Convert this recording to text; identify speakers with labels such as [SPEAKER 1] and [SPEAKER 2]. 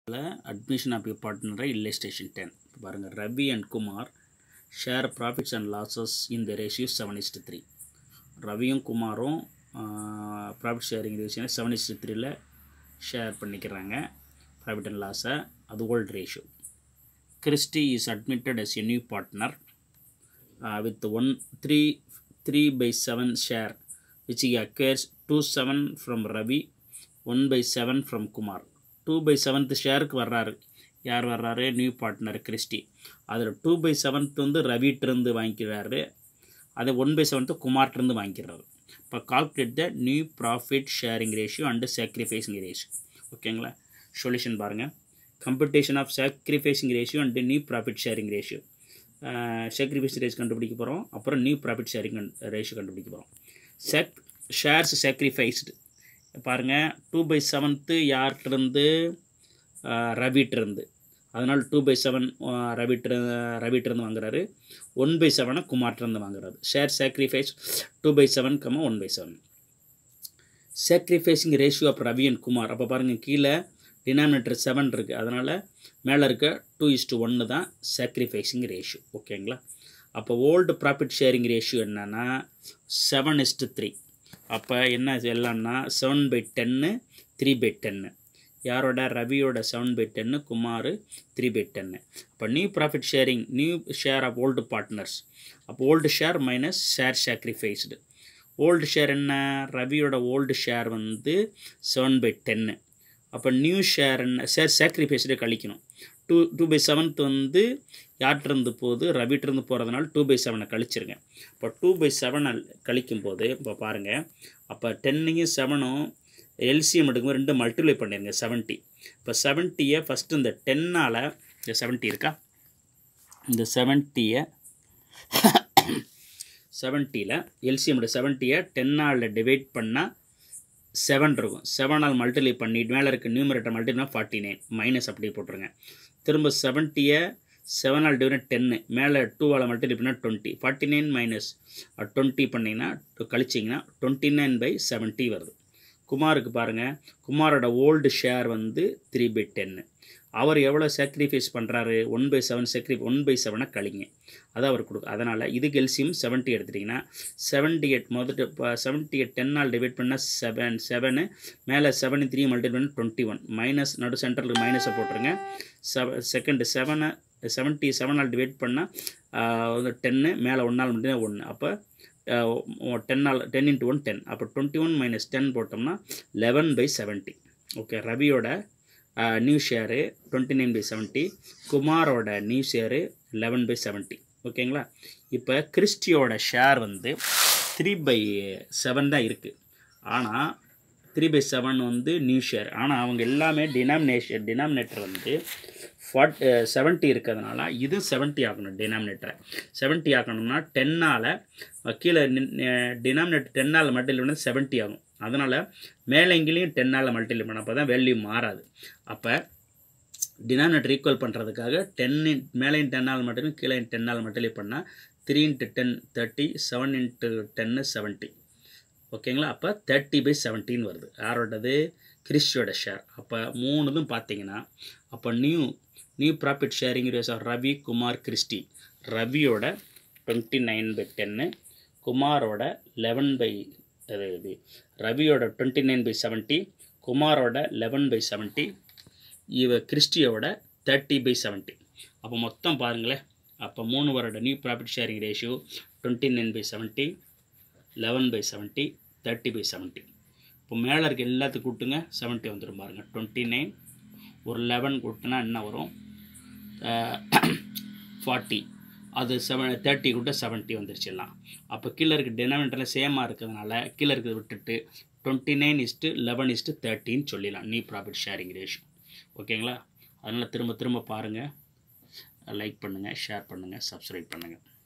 [SPEAKER 1] admission of you பார்ட்னரை illustration ten பாருங்கள் Ravi and Kumar share profits and losses in the ratio seven is to three ரவியும் குமாரும் profit sharing ratio seven is to த்ரீல share பண்ணிக்கிறாங்க profit and லாஸை அது old ratio Christy is admitted as a new partner with one three three by seven share which he acquires two seven from Ravi one by seven from Kumar two by seventh ஷேருக்கு வர்றாரு யார் வர்றாரு new partner Christy அதில் two by seventh வந்து ரவிட்டிருந்து வாங்கிக்கிறாரு அதை one by seventh குமார்ட்டிருந்து வாங்கிக்கிறாரு இப்போ calculate the new profit sharing ratio and sacrificing ratio ஓகேங்களா சொல்யூஷன் பாருங்கள் computation of sacrificing ratio and new profit sharing ratio sacrifice ratio கண்டுபிடிக்க போகிறோம் அப்புறம் நியூ ப்ராஃபிட் ஷேரிங் ரேஷியோ கண்டுபிடிக்க போகிறோம் செக் ஷேர்ஸ் சாக்ரிஃபைஸ்டு பாருங்கள் டூ பை செவன்த்து யார்கிட்டருந்து ரவிட்டிருந்து அதனால் டூ பை செவன் ரவிட்டு ரவிட்டிருந்து வாங்குறாரு ஒன் பை செவனை குமார்ட்டிருந்து வாங்குறாரு share sacrifice two by seven comma one by seven sacrificing ratio of Ravi and Kumar அப்போ பாருங்கள் கீழே டினாமினேட்டர் செவன் இருக்குது அதனால் மேலே இருக்க டூ இஸ்டு ஒன்று தான் சாக்ரிஃபைஸிங் ரேஷியோ ஓகேங்களா அப்போ ஓல்டு ப்ராஃபிட் ஷேரிங் ரேஷியோ என்னன்னா செவன் இஸ்டு த்ரீ அப்போ என்ன எல்லாம்னா seven by ten three by ten யாரோட ரவியோட seven by ten Kumar three by ten அப்போ new profit sharing new share of old partners அப்போ old share minus share sacrificed old share என்ன ரவியோட ஓல்டு ஷேர் வந்து செவன் பை டென்னு அப்போ new share என்ன share சாக்ரிஃபைஸ்டே கழிக்கணும் டூ டூ பை செவன்த் வந்து யார்ட்டிருந்து போகுது ரவிட்டிருந்து போகிறதுனால டூ பை செவனை கழிச்சிருங்க இப்போ டூ பை செவனை கழிக்கும் போது இப்போ பாருங்கள் அப்போ டென்னையும் செவனும் எல்சிஎம் எடுக்கும்போது ரெண்டு மல்டிப்ளை பண்ணிடுங்க செவன்ட்டி இப்போ செவன்ட்டியை ஃபஸ்ட்டு இந்த டென்னால் இந்த செவன்ட்டி இருக்கா இந்த செவன்ட்டியை செவன்ட்டியில் எல்சிஎம்மோட செவன்ட்டியை டென்னால் டிவைட் பண்ணால் செவன் இருக்கும் செவனால் மல்டிப்ளை பண்ணிட்டு மேலே இருக்க numerator multiply forty nine minus அப்படியே போட்டுருங்க திரும்ப செவன்ட்டியை செவனால் டிவைட் டென்னு மேலே டூவால் மல்டிப்ளை பண்ணால் twenty forty nine minus twenty பண்ணிங்கன்னா கழிச்சிங்கன்னா டுவெண்ட்டி நைன் பை செவன்ட்டி வருது குமாருக்கு பாருங்கள் குமாரோட ஓல்டு ஷேர் வந்து த்ரீ பை டென்னு அவர் எவ்வளோ சாக்ரிஃபைஸ் பண்ணுறாரு ஒன் பை செவன் சாக்ரி ஒன் பை செவனை கழிங்க அதை அவர் கொடுக்கும் அதனால் இதுக்கு எல்சியம் செவன்ட்டி எடுத்துட்டிங்கன்னா செவன்ட்டி எயிட் முதட்டு இப்போ செவன்ட்டி எயிட் டென்னால் டிவைட் பண்ணால் செவன் செவனு மேலே செவன் த்ரீ மல்டிபிள் பண்ணால் டுவெண்ட்டி ஒன் மைனஸ் நடு சென்டரில் மைனஸை போட்டுருங்க செவ செகண்டு செவனை செவன்ட்டி செவனால் டிவைட் பண்ணால் வந்து டென்னு மேலே ஒன்றால் மட்டும் ஒன்று அப்போ டென்னால் டென் இன்ட்டு ஒன் டென் அப்போ டுவெண்ட்டி ஒன் மைனஸ் டென் போட்டோம்னா லெவன் பை செவன்ட்டி ஓகே ரவியோட new share twenty nine by seventy குமாரோட new share eleven by seventy ஓகேங்களா இப்போ கிறிஸ்டியோட ஷேர் வந்து த்ரீ பை செவன் தான் இருக்குது ஆனால் த்ரீ பை செவன் வந்து நியூ ஷேர் ஆனால் அவங்க எல்லாமே டினாமினேஷன் டினாமினேட்டர் வந்து ஃபார்ட் செவன்ட்டி இருக்கிறதுனால இது செவன்ட்டி ஆகணும் டினாமினேட்டரை செவன்ட்டி ஆக்கணும்னா டென்னால் கீழே டினாமினேட்டர் டென்னால் மல்டிப்ளை பண்ணால் செவன்ட்டி ஆகும் அதனால் மேலே எங்கேயும் டென்னால் மல்டிப்ளை பண்ண அப்போ தான் வேல்யூ மாறாது அப்போ டினாமினேட்டர் ஈக்குவல் பண்ணுறதுக்காக டென் மேலேயும் டென்னால் மட்டும் கீழே டென்னால் மல்டிப்ளை பண்ணால் three into ten thirty seven into ten seventy ஓகேங்களா அப்போ தேர்ட்டி பை செவன்ட்டின்னு வருது யாரோடது கிறிஸ்டியோட ஷேர் அப்போ மூணுதும் பார்த்தீங்கன்னா அப்போ new new profit sharing ratio of Ravi Kumar Christy ரவியோட டுவெண்ட்டி நைன் பை டென்னு குமாரோட லெவன் பை இது ரவியோட டுவெண்ட்டி நைன் பை செவன்ட்டி குமாரோட லெவன் பை செவன்ட்டி இவ கிறிஸ்டியோட தேர்ட்டி பை செவன்ட்டி அப்போ மொத்தம் பாருங்களேன் அப்போ மூணு வருட new profit sharing ratio twenty nine by seventy eleven by seventy thirty by seventy இப்போ மேலே இருக்க எல்லாத்துக்கும் கூட்டுங்க செவன்ட்டி வந்துடும் பாருங்கள் டுவெண்ட்டி நைன் ஒரு லெவன் கூட்டினா என்ன வரும் ஃபார்ட்டி அது செவன் தேர்ட்டி கூட செவன்ட்டி வந்துருச்சுலாம் அப்போ கீழே இருக்க டினாமினேட்டரில் சேமாக இருக்கிறதுனால கீழே இருக்கிறத விட்டுட்டு twenty nine is to eleven is to தேர்ட்டின்னு சொல்லிடலாம் நியூ ப்ராஃபிட் ஷேரிங் ரேஷியோ ஓகேங்களா அதனால் திரும்ப திரும்ப பாருங்கள் லைக் பண்ணுங்கள் ஷேர் பண்ணுங்கள் சப்ஸ்கிரைப் பண்ணுங்கள்